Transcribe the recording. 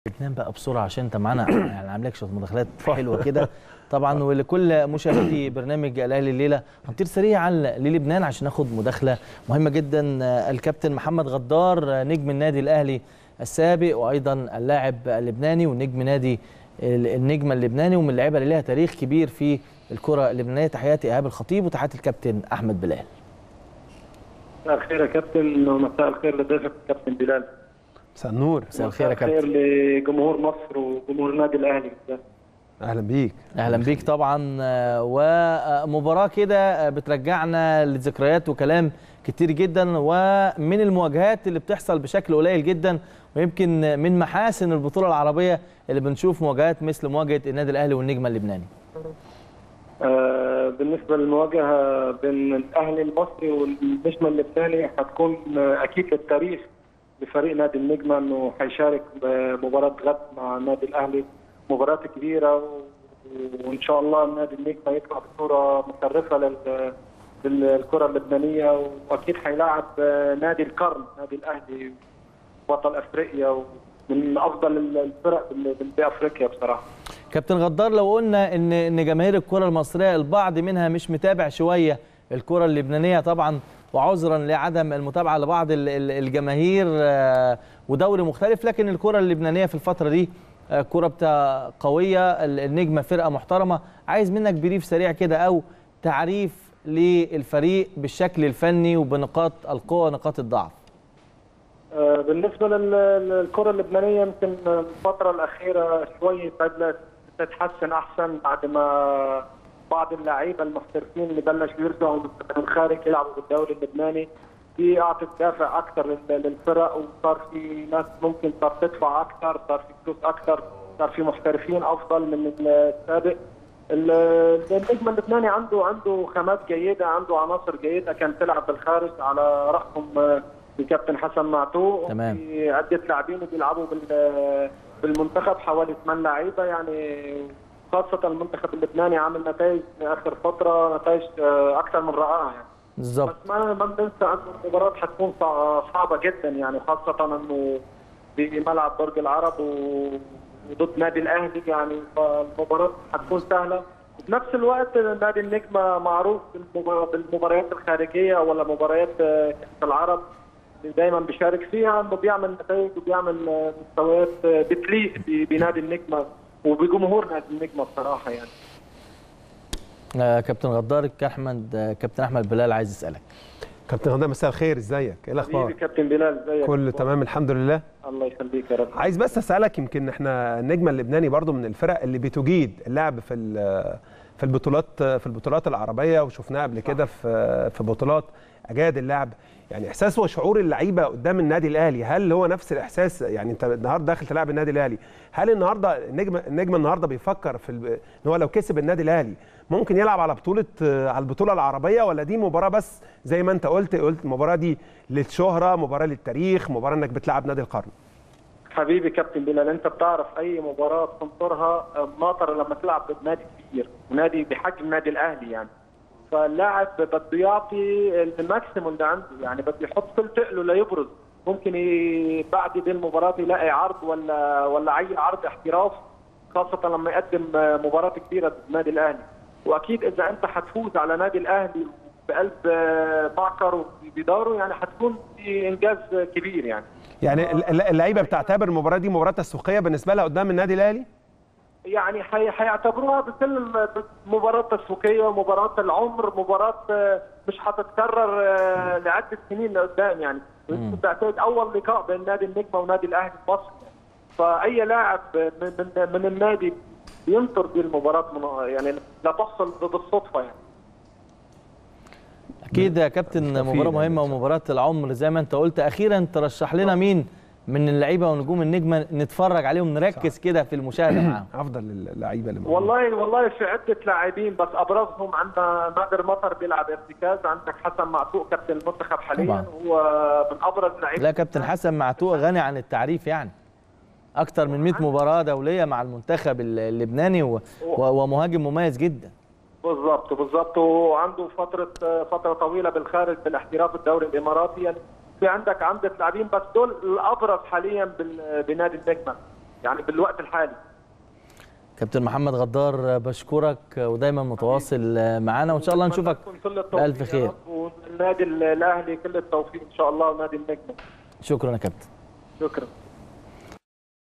لبنان بقى بسرعه عشان انت معانا يعني عامل لك شويه مداخلات حلوه كده طبعا ولكل مشاهدي برنامج الاهلي الليله هنطير سريعا للبنان عشان ناخد مداخله مهمه جدا الكابتن محمد غدار نجم النادي الاهلي السابق وايضا اللاعب اللبناني ونجم نادي النجم اللبناني ومن اللعيبه اللي لها تاريخ كبير في الكره اللبنانيه تحياتي ايهاب الخطيب وتحياتي الكابتن احمد بلال مساء الخير يا كابتن ومساء الخير لضيفك الكابتن بلال مساء النور مساء الخير يا مساء كابتن الخير لجمهور مصر وجمهور النادي الاهلي بالذات. اهلا بيك اهلا بيك طبعا آه، ومباراه كده آه، بترجعنا لذكريات وكلام كتير جدا ومن المواجهات اللي بتحصل بشكل قليل جدا ويمكن من محاسن البطوله العربيه اللي بنشوف مواجهات مثل مواجهه النادي الاهلي والنجم اللبناني آه، بالنسبه للمواجهه بين الاهلي المصري والنجم اللبناني هتكون آه، اكيد للتاريخ لفريق نادي النجمه انه هيشارك بمباراه غد مع النادي الاهلي مباراه كبيره و- وان شاء الله النادي النجمه يطلع بصوره مشرفه لل- للكره اللبنانيه واكيد هيلاعب آه، نادي القرن نادي الاهلي بطل افريقيا ومن افضل الفرق بال- بال- بافريقيا بصراحه كابتن غدار لو قلنا ان ان جماهير الكره المصريه البعض منها مش متابع شويه الكره اللبنانيه طبعا وعذرا لعدم المتابعه لبعض ال- ال- الجماهير آه، ودوري مختلف لكن الكره اللبنانيه في الفتره دي آه، كره بتاع قويه ال- النجمه فرقه محترمه عايز منك بريف سريع كده او تعريف للفريق بالشكل الفني وبنقاط القوه ونقاط الضعف آه، بالنسبة لل- للكرة اللبنانية يمكن الفترة الأخيرة شوي بدأت تتحسن أحسن بعد ما بعض اللعيبة المحترفين اللي بلشوا يرجعوا من الخارج يلعبوا بالدوري اللبناني دي أعطت دافع أكثر لل- للفرق وصار في ناس ممكن صار تدفع أكثر صار في فلوس أكثر صار في محترفين أفضل من السابق ال- النجم اللبناني عنده عنده خامات جيده عنده عناصر جيده كان تلعب بالخارج على راسهم آه، الكابتن حسن معتوق تمام. في عده لاعبين بيلعبوا بال- بالمنتخب حوالي ثمان لعيبه يعني خاصه المنتخب اللبناني عامل نتائج اخر فتره نتائج آه، اكثر من رائعه يعني بالظبط بس ما ما بننسى انه المباراه حتكون صع- صعبه جدا يعني خاصه انه بملعب برج العرب و- وضد نادي الاهلي يعني فالمباراه حتكون سهله وفي نفس الوقت نادي النجمه معروف بالمبار- بالمباريات الخارجيه ولا مباريات آه، كاس العرب اللي دايما بيشارك فيها انه بيعمل نتائج وبيعمل آه، مستويات آه، بتليق ب- بنادي النجمه وبجمهور نادي النجمه بصراحه يعني آه، كابتن غدار احمد آه، كابتن احمد بلال عايز يسالك كابتن غدا مساء الخير ازيك ايه حبيبي الاخبار كابتن بلال ازيك كله تمام الحمد لله الله يخليك يا رب عايز بس اسالك يمكن احنا النجم اللبناني برضو من الفرق اللي بتجيد اللعب في ال- في البطولات في البطولات العربيه وشفناها قبل كده في في بطولات اجاد اللعب يعني احساس وشعور اللعيبه قدام النادي الاهلي هل هو نفس الاحساس يعني انت النهارده داخل تلعب النادي الاهلي هل النهارده النجم النجم النهارده بيفكر في ال- ان هو لو كسب النادي الاهلي ممكن يلعب على بطوله على البطوله العربيه ولا دي مباراه بس زي ما انت قلت قلت المباراه دي للشهره مباراه للتاريخ مباراه انك بتلعب نادي القرن حبيبي كابتن بلال انت بتعرف اي مباراه تنطرها ناطر لما تلعب بنادي كبير نادي بحجم نادي الاهلي يعني فاللاعب بده يعطي الماكسيموم اللي عنده يعني بده يحط كل تقله ليبرز ممكن ي- بعد دي المباراه يلاقي عرض ولا ولا اي عرض احتراف خاصه لما يقدم مباراه كبيره ضد النادي الاهلي واكيد اذا انت حتفوز على نادي الاهلي بقلب معكر وبداره يعني حتكون في انجاز كبير يعني يعني الل- اللعيبه بتعتبر المباراه دي مباراه تسويقيه بالنسبه لها قدام النادي الاهلي يعني حي- حيعتبروها مثل مباراة تسويقية مباراة العمر مباراة آه، مش حتتكرر آه، لعدة سنين لقدام يعني بتعتقد أول لقاء بين نادي النجمة ونادي الأهلي في مصر فأي لاعب من من, من النادي بينطر دي المباراة من يعني لا تحصل بالصدفة يعني اكيد يا كابتن بالتوفيق مباراه يعني. مهمه ومباراه العمر زي ما انت قلت اخيرا ترشح لنا مين من اللعيبه ونجوم النجمه نتفرج عليهم نركز كده في المشاهده معاهم افضل اللعيبه اللي موجودة. والله والله في عدة لاعبين بس أبرزهم عندنا نادر مطر بيلعب ارتكاز عندك حسن معتوق كابتن المنتخب حاليا طبعاً. هو من أبرز لاعبين لا كابتن حسن معتوق غني عن التعريف يعني اكتر من 100 مباراه دوليه مع المنتخب اللبناني و... و... ومهاجم مميز جدا بالظبط بالظبط وعنده فتره فتره طويله بالخارج بالاحتراف الدوري الاماراتي يعني في عندك عندك لاعبين بس دول الابرز حاليا بال- بنادي النجمه يعني بالوقت الحالي كابتن محمد غدار بشكرك ودايما متواصل معانا وان شاء الله نشوفك لكم كل التوفيق بألف يا خير. رب، والنادي الاهلي كل التوفيق ان شاء الله ونادي النجم شكرا يا كابتن شكرا